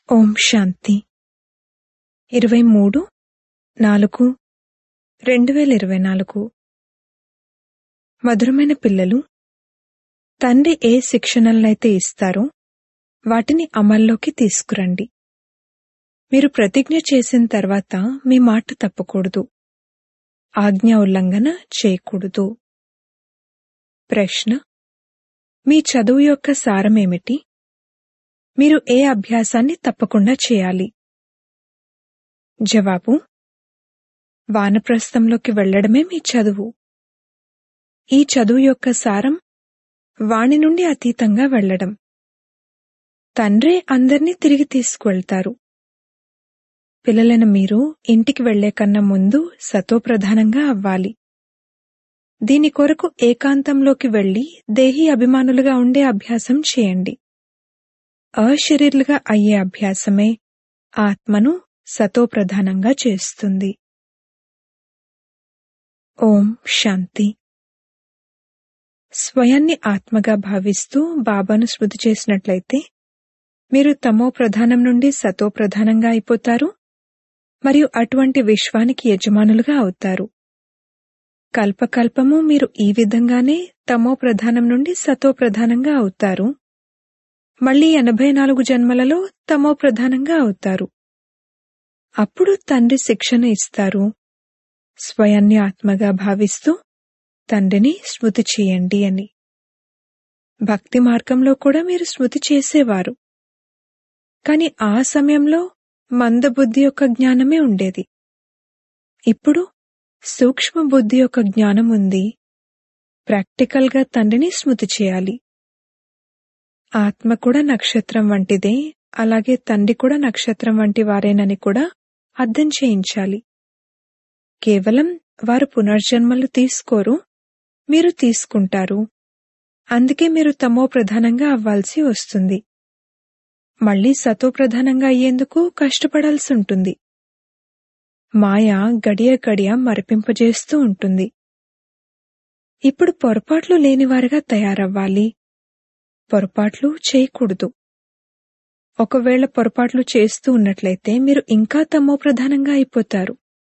ఓం శాంతి ఇరవై మూడు నాలుగు రెండు వేల ఇరవై నాలుగు మధురమైన పిల్లలు తండ్రి ఏ శిక్షణలనైతే ఇస్తారో వాటిని అమల్లోకి తీసుకురండి మీరు ప్రతిజ్ఞ చేసిన తర్వాత మీ మాట తప్పకూడదు ఆజ్ఞా ఉల్లంఘన చేయకూడదు ప్రశ్న మీ చదువు యొక్క సారమేమిటి మీరు ఏ అభ్యాసాన్ని తప్పకుండా చేయాలి జవాబు వానప్రస్థంలోకి వెళ్లడమే మీ చదువు ఈ చదువు యొక్క సారం వాణి నుండి అతీతంగా వెళ్లడం తండ్రే అందర్నీ తిరిగి తీసుకువెళ్తారు పిల్లలైన మీరు ఇంటికి వెళ్లే కన్నా ముందు సతోప్రధానంగా అవ్వాలి దీని కొరకు ఏకాంతంలోకి వెళ్లి దేహీ అభిమానులుగా ఉండే అభ్యాసం చేయండి అశరీరులుగా అయ్యే అభ్యాసమే ఆత్మను సతోప్రధానంగా చేస్తుంది ఓం శాంతి స్వయాన్ని ఆత్మగా భావిస్తూ బాబాను స్మృతి చేసినట్లయితే మీరు తమో ప్రధానం నుండి సతో ప్రధానంగా అయిపోతారు మరియు అటువంటి విశ్వానికి యజమానులుగా అవుతారు కల్పకల్పము మీరు ఈ విధంగానే తమో ప్రధానం నుండి సతో ప్రధానంగా అవుతారు మళ్లీ ఎనభై నాలుగు జన్మలలో తమో ప్రధానంగా అవుతారు అప్పుడు తండ్రి శిక్షణ ఇస్తారు స్వయాన్ని ఆత్మగా భావిస్తూ తండ్రిని స్మృతి చేయండి అని భక్తి మార్గంలో కూడా మీరు స్మృతి చేసేవారు కాని ఆ సమయంలో మందబుద్ధి యొక్క జ్ఞానమే ఉండేది ఇప్పుడు సూక్ష్మ బుద్ధి యొక్క జ్ఞానం ఉంది ప్రాక్టికల్గా తండ్రిని స్మృతి చేయాలి ఆత్మ కూడా నక్షత్రం వంటిదే అలాగే తండ్రి కూడా నక్షత్రం వంటి వారేనని కూడా అర్థం చేయించాలి కేవలం వారు పునర్జన్మలు తీసుకోరు మీరు తీసుకుంటారు అందుకే మీరు తమో ప్రధానంగా అవ్వాల్సి వస్తుంది మళ్లీ సతో ప్రధానంగా అయ్యేందుకు కష్టపడాల్సి ఉంటుంది మాయ గడియ గడియ మరిపింపజేస్తూ ఉంటుంది ఇప్పుడు పొరపాట్లు లేనివారుగా తయారవ్వాలి పొరపాట్లు చేయకూడదు ఒకవేళ పొరపాట్లు చేస్తూ ఉన్నట్లయితే మీరు ఇంకా తమో ప్రధానంగా అయిపోతారు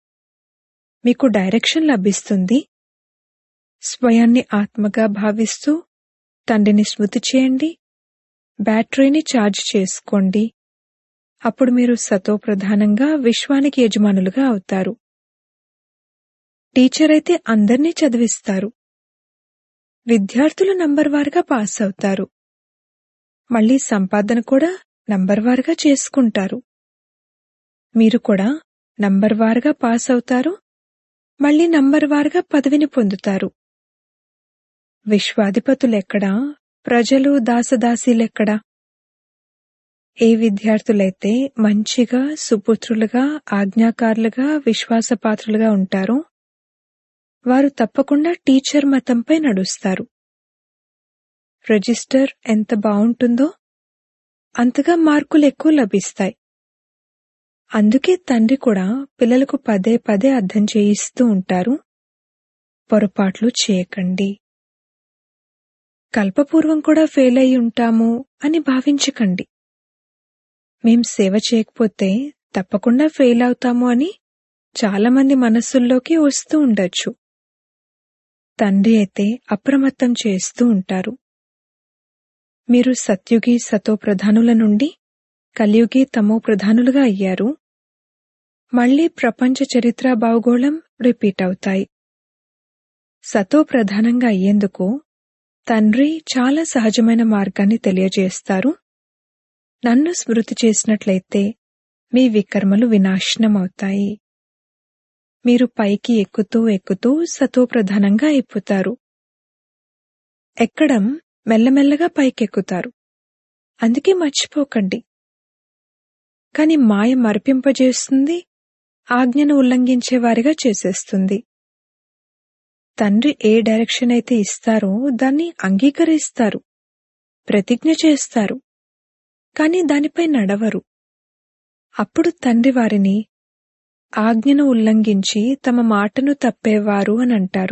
మీకు డైరెక్షన్ లభిస్తుంది స్వయాన్ని ఆత్మగా భావిస్తూ తండ్రిని స్మృతి చేయండి బ్యాటరీని ఛార్జ్ చేసుకోండి అప్పుడు మీరు సతో ప్రధానంగా విశ్వానికి యజమానులుగా అవుతారు టీచర్ అయితే అందర్నీ చదివిస్తారు విద్యార్థులు నంబర్ వారుగా పాస్ అవుతారు మళ్లీ సంపాదన కూడా నంబర్ వారుగా చేసుకుంటారు మీరు కూడా నంబర్ వారుగా పాస్ అవుతారు మళ్లీ నంబర్ వారుగా పదవిని పొందుతారు విశ్వాధిపతులెక్కడా ప్రజలు దాసదాసీలెక్కడా ఏ విద్యార్థులైతే మంచిగా సుపుత్రులుగా ఆజ్ఞాకారులుగా విశ్వాసపాత్రులుగా ఉంటారో వారు తప్పకుండా టీచర్ మతంపై నడుస్తారు రిజిస్టర్ ఎంత బావుంటుందో అంతగా మార్కులు ఎక్కువ లభిస్తాయి అందుకే తండ్రి కూడా పిల్లలకు పదే పదే అర్థం చేయిస్తూ ఉంటారు పొరపాట్లు చేయకండి కల్పపూర్వం కూడా ఫెయిల్ అయి ఉంటాము అని భావించకండి మేం సేవ చేయకపోతే తప్పకుండా ఫెయిల్ అవుతాము అని చాలామంది మనస్సుల్లోకి వస్తూ ఉండొచ్చు తండ్రి అయితే అప్రమత్తం చేస్తూ ఉంటారు మీరు సత్యుగి సతో ప్రధానుల నుండి కలియుగి తమో ప్రధానులుగా అయ్యారు మళ్లీ ప్రపంచ చరిత్ర భౌగోళం రిపీట్ అవుతాయి సతో ప్రధానంగా అయ్యేందుకు తండ్రి చాలా సహజమైన మార్గాన్ని తెలియజేస్తారు నన్ను స్మృతి చేసినట్లయితే మీ వికర్మలు వినాశనమవుతాయి మీరు పైకి ఎక్కుతూ ఎక్కుతూ సతో ప్రధానంగా అయిపోతారు ఎక్కడం మెల్లమెల్లగా పైకెక్కుతారు అందుకే మర్చిపోకండి కాని మాయ మరిపింపజేస్తుంది ఆజ్ఞను ఉల్లంఘించే వారిగా చేసేస్తుంది తండ్రి ఏ డైరెక్షన్ అయితే ఇస్తారో దాన్ని అంగీకరిస్తారు ప్రతిజ్ఞ చేస్తారు కాని దానిపై నడవరు అప్పుడు తండ్రి వారిని ఆజ్ఞను ఉల్లంఘించి తమ మాటను తప్పేవారు అని అంటారు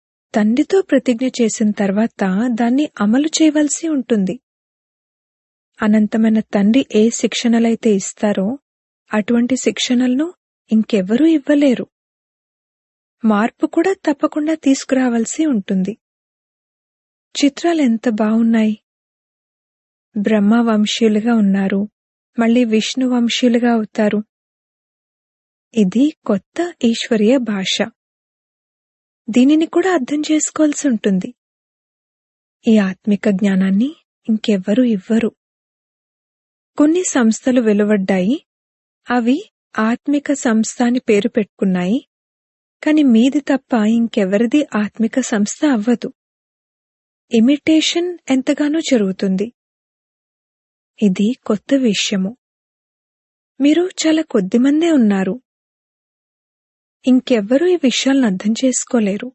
తండ్రితో ప్రతిజ్ఞ చేసిన తర్వాత దాన్ని అమలు చేయవలసి ఉంటుంది అనంతమైన తండ్రి ఏ శిక్షణలైతే ఇస్తారో అటువంటి శిక్షణలను ఇంకెవ్వరూ ఇవ్వలేరు మార్పు కూడా తప్పకుండా తీసుకురావాల్సి ఉంటుంది చిత్రాలు ఎంత బావున్నాయి బ్రహ్మ వంశీయులుగా ఉన్నారు మళ్ళీ విష్ణు వంశీయులుగా అవుతారు ఇది కొత్త ఈశ్వరీయ భాష దీనిని కూడా అర్థం చేసుకోవాల్సి ఉంటుంది ఈ ఆత్మిక జ్ఞానాన్ని ఇంకెవ్వరూ ఇవ్వరు కొన్ని సంస్థలు వెలువడ్డాయి అవి ఆత్మిక సంస్థ అని పేరు పెట్టుకున్నాయి కాని మీది తప్ప ఇంకెవరిది ఆత్మిక సంస్థ అవ్వదు ఇమిటేషన్ ఎంతగానో జరుగుతుంది ఇది కొత్త విషయము మీరు చాలా కొద్దిమందే ఉన్నారు ఇంకెవ్వరూ ఈ విషయాలను అర్థం చేసుకోలేరు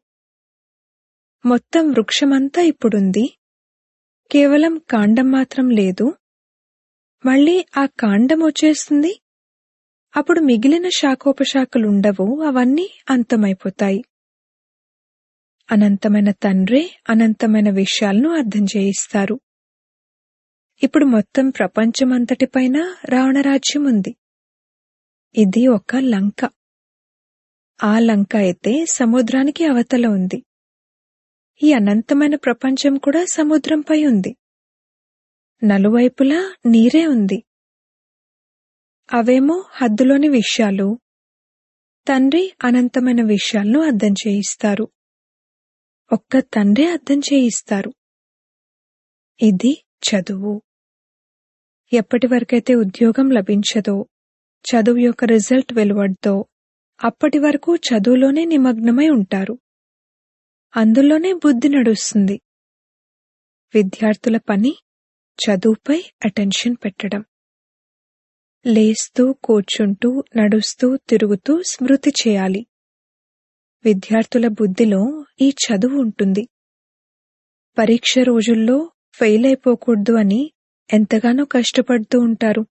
మొత్తం వృక్షమంతా ఇప్పుడుంది కేవలం కాండం మాత్రం లేదు మళ్ళీ ఆ కాండం వచ్చేస్తుంది అప్పుడు మిగిలిన శాఖోపశాఖలుండవు అవన్నీ అంతమైపోతాయి అనంతమైన తండ్రే అనంతమైన విషయాలను అర్థం చేయిస్తారు ఇప్పుడు మొత్తం ప్రపంచమంతటిపైన రావణరాజ్యం ఉంది ఇది ఒక లంక ఆ లంక అయితే సముద్రానికి అవతల ఉంది ఈ అనంతమైన ప్రపంచం కూడా సముద్రంపై ఉంది నలువైపులా నీరే ఉంది అవేమో హద్దులోని విషయాలు తండ్రి అనంతమైన విషయాలను అర్థం చేయిస్తారు ఒక్క తండ్రి అర్థం చేయిస్తారు ఇది చదువు ఎప్పటి వరకైతే ఉద్యోగం లభించదో చదువు యొక్క రిజల్ట్ వెలువడ్దో అప్పటి వరకు చదువులోనే నిమగ్నమై ఉంటారు అందులోనే బుద్ధి నడుస్తుంది విద్యార్థుల పని చదువుపై అటెన్షన్ పెట్టడం లేస్తూ కూర్చుంటూ నడుస్తూ తిరుగుతూ స్మృతి చేయాలి విద్యార్థుల బుద్ధిలో ఈ చదువు ఉంటుంది పరీక్ష రోజుల్లో ఫెయిల్ అయిపోకూడదు అని ఎంతగానో కష్టపడుతూ ఉంటారు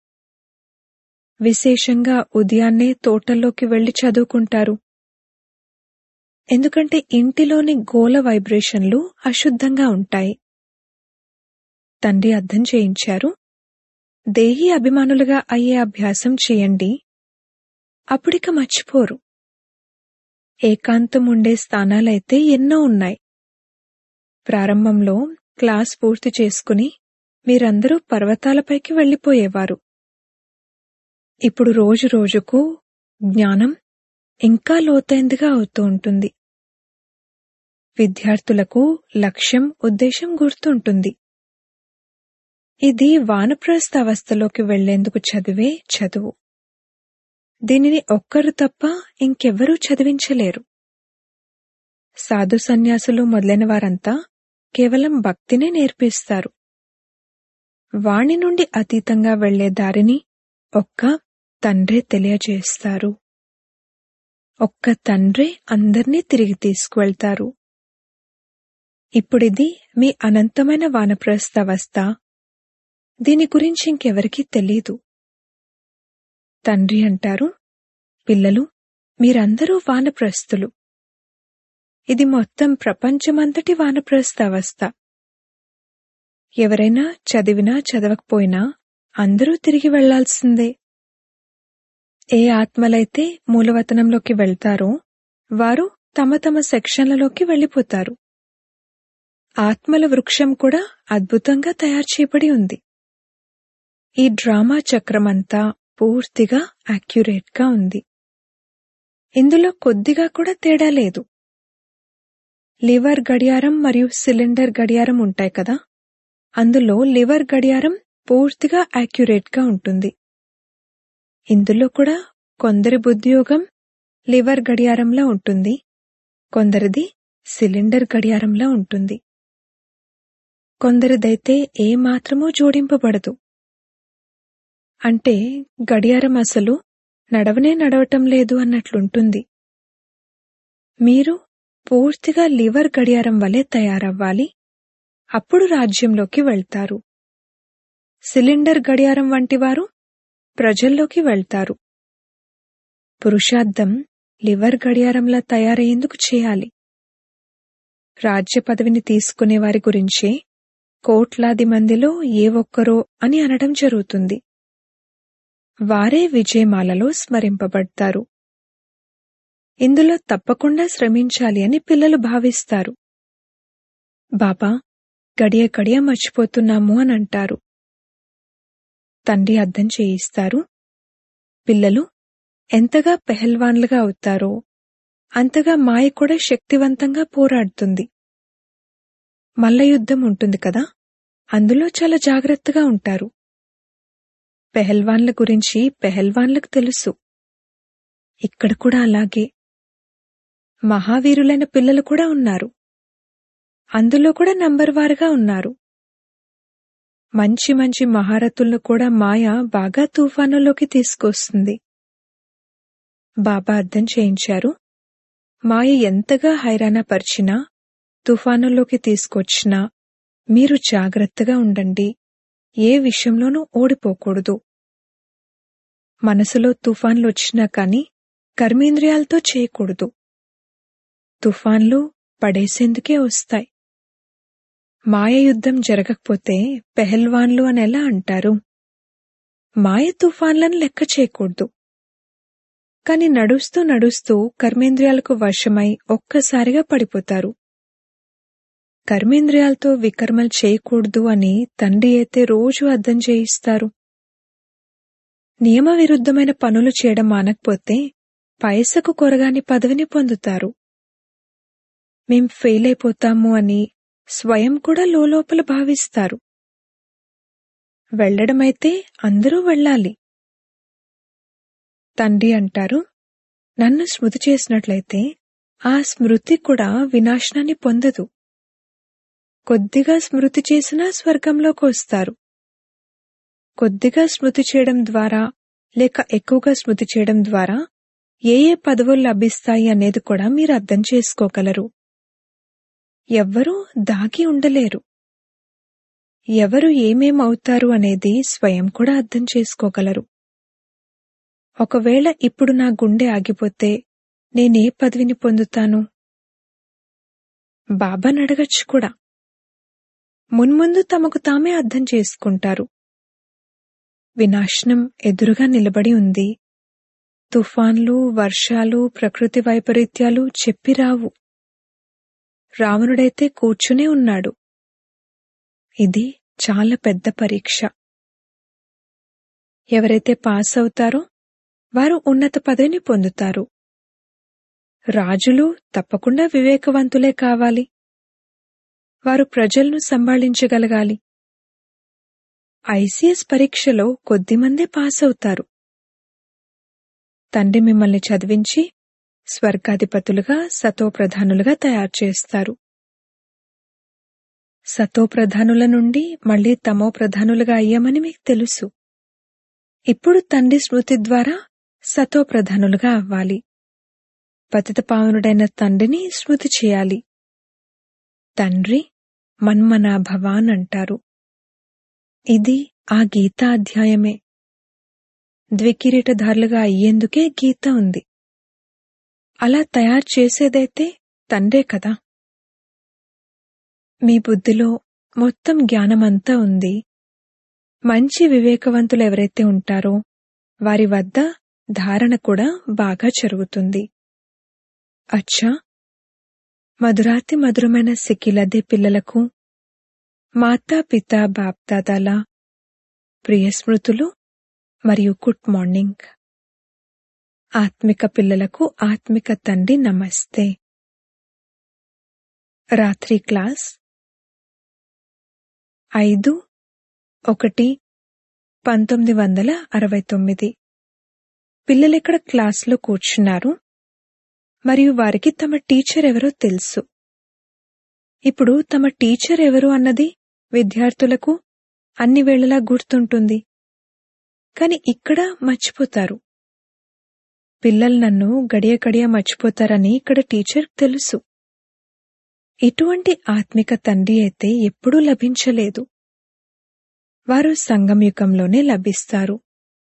విశేషంగా ఉదయాన్నే తోటల్లోకి వెళ్లి చదువుకుంటారు ఎందుకంటే ఇంటిలోని గోల వైబ్రేషన్లు అశుద్ధంగా ఉంటాయి తండ్రి అర్థం చేయించారు దేహి అభిమానులుగా అయ్యే అభ్యాసం చేయండి అప్పుడిక మర్చిపోరు ఏకాంతం ఉండే స్థానాలైతే ఎన్నో ఉన్నాయి ప్రారంభంలో క్లాస్ పూర్తి చేసుకుని మీరందరూ పర్వతాలపైకి వెళ్లిపోయేవారు ఇప్పుడు రోజు రోజుకు జ్ఞానం ఇంకా లోతైందిగా అవుతూ ఉంటుంది విద్యార్థులకు లక్ష్యం ఉద్దేశం గుర్తుంటుంది ఇది వానప్రస్థ అవస్థలోకి వెళ్లేందుకు చదివే చదువు దీనిని ఒక్కరు తప్ప ఇంకెవ్వరూ చదివించలేరు సాధు సన్యాసులు మొదలైన వారంతా కేవలం భక్తినే నేర్పిస్తారు వాణి నుండి అతీతంగా వెళ్లే దారిని ఒక్క తండ్రే తెలియజేస్తారు ఒక్క తండ్రే అందర్నీ తిరిగి తీసుకువెళ్తారు ఇప్పుడిది మీ అనంతమైన వానప్రస్థ అవస్థ దీని గురించి ఇంకెవరికీ తెలీదు తండ్రి అంటారు పిల్లలు మీరందరూ వానప్రస్థులు ఇది మొత్తం ప్రపంచమంతటి వానప్రస్థ అవస్థ ఎవరైనా చదివినా చదవకపోయినా అందరూ తిరిగి వెళ్లాల్సిందే ఏ ఆత్మలైతే మూలవతనంలోకి వెళ్తారో వారు తమ తమ సెక్షన్లలోకి వెళ్లిపోతారు ఆత్మల వృక్షం కూడా అద్భుతంగా తయారు చేయబడి ఉంది ఈ డ్రామా చక్రమంతా పూర్తిగా అక్యురేట్ గా ఉంది ఇందులో కొద్దిగా కూడా తేడా లేదు లివర్ గడియారం మరియు సిలిండర్ గడియారం ఉంటాయి కదా అందులో లివర్ గడియారం పూర్తిగా యాక్యురేట్ గా ఉంటుంది ఇందులో కూడా కొందరి బుద్ధియోగం లివర్ గడియారంలా ఉంటుంది కొందరిది సిలిండర్ గడియారంలా ఉంటుంది కొందరిదైతే ఏ మాత్రమూ జోడింపబడదు అంటే గడియారం అసలు నడవనే నడవటం లేదు అన్నట్లుంటుంది మీరు పూర్తిగా లివర్ గడియారం వలె తయారవ్వాలి అప్పుడు రాజ్యంలోకి వెళ్తారు సిలిండర్ గడియారం వంటి వారు ప్రజల్లోకి వెళ్తారు పురుషార్థం లివర్ గడియారంలా తయారయ్యేందుకు చేయాలి రాజ్య పదవిని తీసుకునే వారి గురించే కోట్లాది మందిలో ఏ ఒక్కరో అని అనడం జరుగుతుంది వారే విజయమాలలో స్మరింపబడతారు ఇందులో తప్పకుండా శ్రమించాలి అని పిల్లలు భావిస్తారు బాబా గడియ గడియ మర్చిపోతున్నాము అని అంటారు తండ్రి అర్థం చేయిస్తారు పిల్లలు ఎంతగా పెహల్వాన్లుగా అవుతారో అంతగా మాయ కూడా శక్తివంతంగా పోరాడుతుంది మల్లయుద్ధం ఉంటుంది కదా అందులో చాలా జాగ్రత్తగా ఉంటారు పెహల్వాన్ల గురించి పెహల్వాన్లకు తెలుసు ఇక్కడ కూడా అలాగే మహావీరులైన పిల్లలు కూడా ఉన్నారు అందులో కూడా నంబర్ వారుగా ఉన్నారు మంచి మంచి మహారథులను కూడా మాయ బాగా తుఫానులోకి తీసుకొస్తుంది బాబా అర్థం చేయించారు మాయ ఎంతగా హైరాణపరిచినా తుఫానులోకి తీసుకొచ్చినా మీరు జాగ్రత్తగా ఉండండి ఏ విషయంలోనూ ఓడిపోకూడదు మనసులో తుఫాన్లు వచ్చినా కాని కర్మేంద్రియాలతో చేయకూడదు తుఫాన్లు పడేసేందుకే వస్తాయి మాయ యుద్ధం జరగకపోతే పెహల్వాన్లు అని ఎలా అంటారు మాయ తుఫాన్లను లెక్క చేయకూడదు కాని నడుస్తూ నడుస్తూ కర్మేంద్రియాలకు వశమై ఒక్కసారిగా పడిపోతారు కర్మేంద్రియాలతో వికర్మలు చేయకూడదు అని తండ్రి అయితే రోజు అర్థం చేయిస్తారు నియమ విరుద్ధమైన పనులు చేయడం మానకపోతే పైసకు కొరగాని పదవిని పొందుతారు మేం ఫెయిల్ అయిపోతాము అని స్వయం కూడా లోపల భావిస్తారు వెళ్లడమైతే అందరూ వెళ్ళాలి తండ్రి అంటారు నన్ను స్మృతి చేసినట్లయితే ఆ స్మృతి కూడా వినాశనాన్ని పొందదు కొద్దిగా స్మృతి చేసినా స్వర్గంలోకి వస్తారు కొద్దిగా స్మృతి చేయడం ద్వారా లేక ఎక్కువగా స్మృతి చేయడం ద్వారా ఏ ఏ పదవులు లభిస్తాయి అనేది కూడా మీరు అర్థం చేసుకోగలరు ఎవ్వరూ దాగి ఉండలేరు ఎవరు ఏమేమవుతారు అనేది స్వయం కూడా అర్థం చేసుకోగలరు ఒకవేళ ఇప్పుడు నా గుండె ఆగిపోతే నేనే పదవిని పొందుతాను బాబాని అడగచ్చు కూడా మున్ముందు తమకు తామే అర్థం చేసుకుంటారు వినాశనం ఎదురుగా నిలబడి ఉంది తుఫాన్లు వర్షాలు ప్రకృతి వైపరీత్యాలు చెప్పిరావు రావణుడైతే కూర్చునే ఉన్నాడు ఇది చాలా పెద్ద పరీక్ష ఎవరైతే పాస్ అవుతారో వారు ఉన్నత పదవిని పొందుతారు రాజులు తప్పకుండా వివేకవంతులే కావాలి వారు ప్రజలను సంభాళించగలగాలి ఐసీఎస్ పరీక్షలో కొద్దిమందే పాస్ అవుతారు తండ్రి మిమ్మల్ని చదివించి స్వర్గాధిపతులుగా సతోప్రధానులుగా తయారు చేస్తారు సతోప్రధానుల నుండి మళ్లీ తమో ప్రధానులుగా అయ్యామని మీకు తెలుసు ఇప్పుడు తండ్రి స్మృతి ద్వారా సతోప్రధానులుగా అవ్వాలి పతితపావనుడైన తండ్రిని స్మృతి చేయాలి తండ్రి మన్మనాభవాన్ అంటారు ఇది ఆ గీతా అధ్యాయమే ద్వికిరీటధారులుగా అయ్యేందుకే గీత ఉంది అలా తయారు చేసేదైతే తండ్రే కదా మీ బుద్ధిలో మొత్తం జ్ఞానమంతా ఉంది మంచి వివేకవంతులు ఎవరైతే ఉంటారో వారి వద్ద ధారణ కూడా బాగా జరుగుతుంది అచ్చా మధురాతి మధురమైన సిక్కిలదే పిల్లలకు మాతా పిత బాప్దాదాల ప్రియ స్మృతులు మరియు గుడ్ మార్నింగ్ ఆత్మిక పిల్లలకు ఆత్మిక తండ్రి నమస్తే రాత్రి క్లాస్ ఐదు ఒకటి పంతొమ్మిది వందల అరవై తొమ్మిది పిల్లలిక్కడ క్లాస్లో కూర్చున్నారు మరియు వారికి తమ టీచర్ ఎవరో తెలుసు ఇప్పుడు తమ టీచర్ ఎవరు అన్నది విద్యార్థులకు అన్ని వేళలా గుర్తుంటుంది కాని ఇక్కడ మర్చిపోతారు పిల్లలు నన్ను గడియ గడియ మర్చిపోతారని ఇక్కడ టీచర్ తెలుసు ఇటువంటి ఆత్మిక తండ్రి అయితే ఎప్పుడూ లభించలేదు వారు సంగమయుగంలోనే లభిస్తారు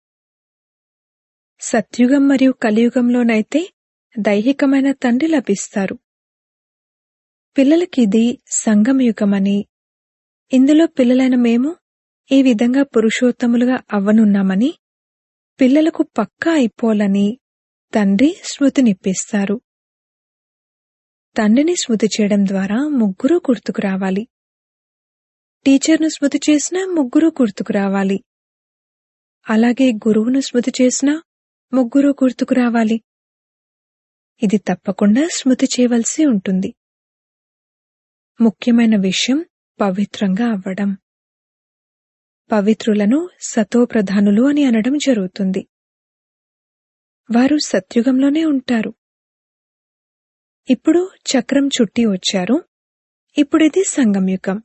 సత్యుగం మరియు కలియుగంలోనైతే దైహికమైన తండ్రి లభిస్తారు పిల్లలకిది సంగమయుగమని ఇందులో పిల్లలైన మేము ఈ విధంగా పురుషోత్తములుగా అవ్వనున్నామని పిల్లలకు పక్కా అయిపోలని తండ్రి స్మృతినిప్పిస్తారు తండ్రిని స్మృతి చేయడం ద్వారా ముగ్గురు గుర్తుకు రావాలి టీచర్ను స్మృతి చేసినా ముగ్గురు గుర్తుకు రావాలి అలాగే గురువును స్మృతి చేసినా ముగ్గురు గుర్తుకు రావాలి ఇది తప్పకుండా స్మృతి చేయవలసి ఉంటుంది ముఖ్యమైన విషయం పవిత్రంగా అవ్వడం పవిత్రులను సతోప్రధానులు అని అనడం జరుగుతుంది వారు సత్యుగంలోనే ఉంటారు ఇప్పుడు చక్రం చుట్టి వచ్చారు ఇప్పుడిది సంగంయుగం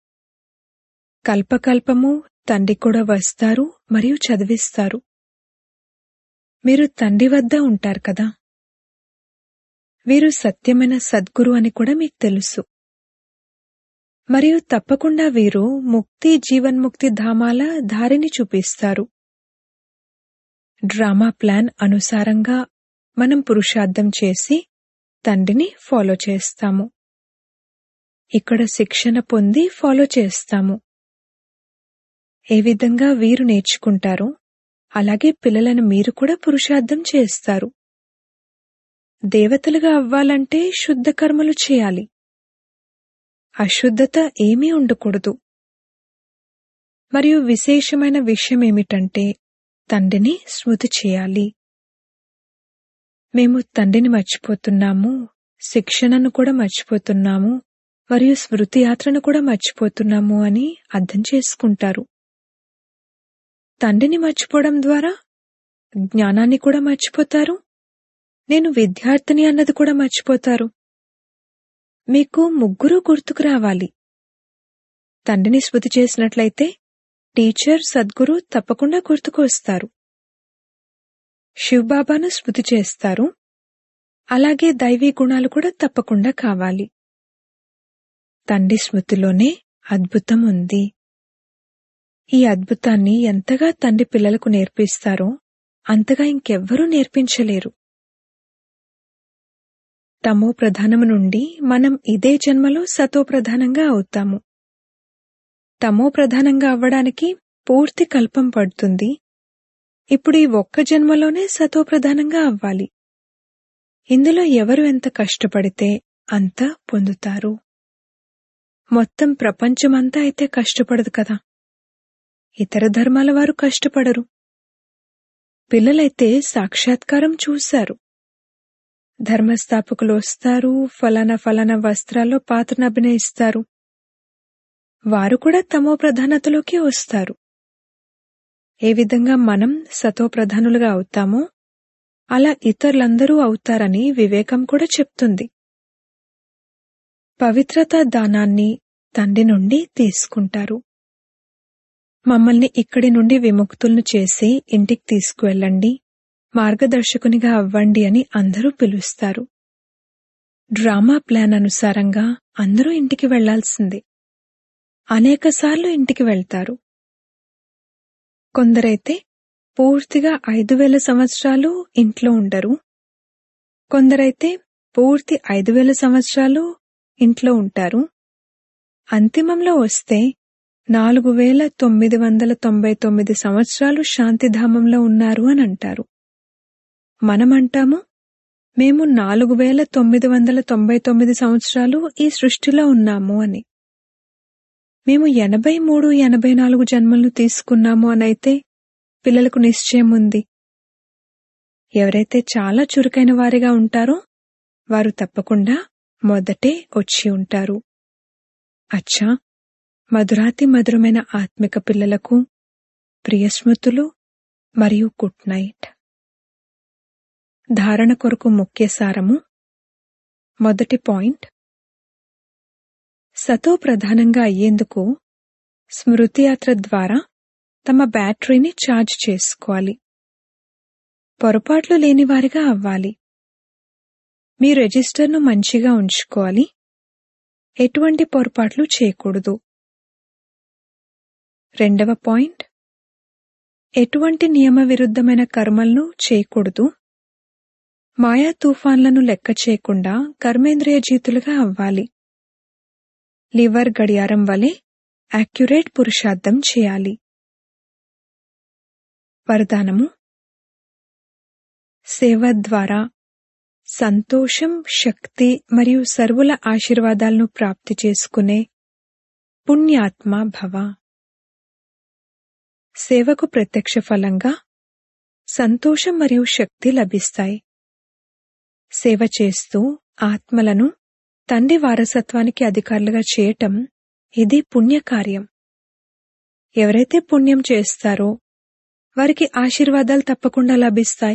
కల్పకల్పము తండ్రి కూడా వస్తారు మరియు చదివిస్తారు మీరు తండ్రి వద్ద ఉంటారు కదా వీరు సత్యమైన సద్గురు అని కూడా మీకు తెలుసు మరియు తప్పకుండా వీరు ముక్తి జీవన్ముక్తి ధామాల దారిని చూపిస్తారు డ్రామా ప్లాన్ అనుసారంగా మనం పురుషార్థం చేసి తండ్రిని ఫాలో చేస్తాము ఇక్కడ శిక్షణ పొంది ఫాలో చేస్తాము ఏ విధంగా వీరు నేర్చుకుంటారో అలాగే పిల్లలను మీరు కూడా పురుషార్థం చేస్తారు దేవతలుగా అవ్వాలంటే శుద్ధ కర్మలు చేయాలి అశుద్ధత ఏమీ ఉండకూడదు మరియు విశేషమైన విషయం ఏమిటంటే తండ్రిని స్మృతి చేయాలి మేము తండ్రిని మర్చిపోతున్నాము శిక్షణను కూడా మర్చిపోతున్నాము మరియు స్మృతి యాత్రను కూడా మర్చిపోతున్నాము అని అర్థం చేసుకుంటారు తండ్రిని మర్చిపోవడం ద్వారా జ్ఞానాన్ని కూడా మర్చిపోతారు నేను విద్యార్థిని అన్నది కూడా మర్చిపోతారు మీకు ముగ్గురు గుర్తుకు రావాలి తండ్రిని స్మృతి చేసినట్లయితే టీచర్ సద్గురు తప్పకుండా గుర్తుకు వస్తారు శివబాబాను స్మృతి చేస్తారు అలాగే దైవీ గుణాలు కూడా తప్పకుండా కావాలి తండ్రి స్మృతిలోనే అద్భుతం ఉంది ఈ అద్భుతాన్ని ఎంతగా తండ్రి పిల్లలకు నేర్పిస్తారో అంతగా ఇంకెవ్వరూ నేర్పించలేరు తమో ప్రధానము నుండి మనం ఇదే జన్మలో సతో ప్రధానంగా అవుతాము తమో ప్రధానంగా అవ్వడానికి పూర్తి కల్పం పడుతుంది ఇప్పుడు ఈ ఒక్క జన్మలోనే సతో ప్రధానంగా అవ్వాలి ఇందులో ఎవరు ఎంత కష్టపడితే అంత పొందుతారు మొత్తం ప్రపంచమంతా అయితే కష్టపడదు కదా ఇతర ధర్మాల వారు కష్టపడరు పిల్లలైతే సాక్షాత్కారం చూశారు ధర్మస్థాపకులు వస్తారు ఫలానా ఫలానా వస్త్రాల్లో పాత్రను అభినయిస్తారు వారు కూడా తమో ప్రధానతలోకి వస్తారు ఏ విధంగా మనం సతో ప్రధానులుగా అవుతామో అలా ఇతరులందరూ అవుతారని వివేకం కూడా చెప్తుంది పవిత్రత దానాన్ని తండ్రి నుండి తీసుకుంటారు మమ్మల్ని ఇక్కడి నుండి విముక్తులను చేసి ఇంటికి తీసుకువెళ్ళండి మార్గదర్శకునిగా అవ్వండి అని అందరూ పిలుస్తారు డ్రామా ప్లాన్ అనుసారంగా అందరూ ఇంటికి వెళ్లాల్సిందే అనేకసార్లు ఇంటికి వెళ్తారు కొందరైతే పూర్తిగా ఐదు వేల సంవత్సరాలు ఇంట్లో ఉండరు కొందరైతే పూర్తి ఐదు వేల సంవత్సరాలు ఇంట్లో ఉంటారు అంతిమంలో వస్తే నాలుగు వేల తొమ్మిది వందల తొంభై తొమ్మిది సంవత్సరాలు శాంతిధామంలో ఉన్నారు అని అంటారు మనమంటాము మేము నాలుగు వేల తొమ్మిది వందల తొంభై తొమ్మిది సంవత్సరాలు ఈ సృష్టిలో ఉన్నాము అని మేము ఎనభై మూడు ఎనభై నాలుగు జన్మలను తీసుకున్నాము అనైతే పిల్లలకు నిశ్చయం ఉంది ఎవరైతే చాలా చురుకైన వారిగా ఉంటారో వారు తప్పకుండా మొదటే వచ్చి ఉంటారు అచ్చా మధురాతి మధురమైన ఆత్మిక పిల్లలకు ప్రియస్మృతులు మరియు గుడ్ నైట్ ధారణ కొరకు ముఖ్య సారము మొదటి పాయింట్ సతో ప్రధానంగా అయ్యేందుకు స్మృతి యాత్ర ద్వారా తమ బ్యాటరీని ఛార్జ్ చేసుకోవాలి పొరపాట్లు లేనివారిగా అవ్వాలి మీ రిజిస్టర్ను మంచిగా ఉంచుకోవాలి ఎటువంటి పొరపాట్లు చేయకూడదు రెండవ పాయింట్ ఎటువంటి నియమ విరుద్ధమైన కర్మలను చేయకూడదు మాయా తుఫాన్లను లెక్క చేయకుండా కర్మేంద్రియ జీతులుగా అవ్వాలి లివర్ గడియారం వలె యాక్యురేట్ పురుషార్థం చేయాలి వరదానము సేవ ద్వారా సంతోషం శక్తి మరియు సర్వుల ఆశీర్వాదాలను ప్రాప్తి చేసుకునే పుణ్యాత్మ భవ సేవకు ప్రత్యక్ష ఫలంగా సంతోషం మరియు శక్తి లభిస్తాయి సేవ చేస్తూ ఆత్మలను తండ్రి వారసత్వానికి అధికారులుగా చేయటం ఇది పుణ్యకార్యం ఎవరైతే పుణ్యం చేస్తారో వారికి ఆశీర్వాదాలు తప్పకుండా లభిస్తాయి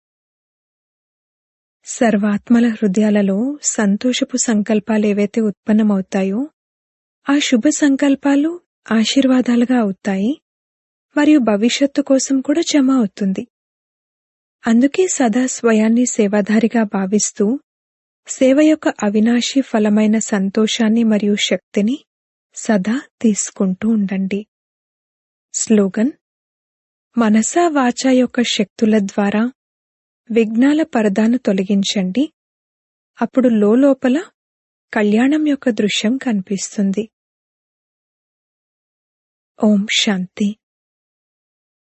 సర్వాత్మల హృదయాలలో సంతోషపు సంకల్పాలు ఏవైతే ఉత్పన్నమవుతాయో ఆ శుభ సంకల్పాలు ఆశీర్వాదాలుగా అవుతాయి మరియు భవిష్యత్తు కోసం కూడా జమ అవుతుంది అందుకే సదా స్వయాన్ని సేవాధారిగా భావిస్తూ సేవ యొక్క అవినాశి ఫలమైన సంతోషాన్ని మరియు శక్తిని సదా తీసుకుంటూ ఉండండి స్లోగన్ మనసా వాచా యొక్క శక్తుల ద్వారా విఘ్నాల పరదాను తొలగించండి అప్పుడు లోపల కళ్యాణం యొక్క దృశ్యం కనిపిస్తుంది ఓం శాంతి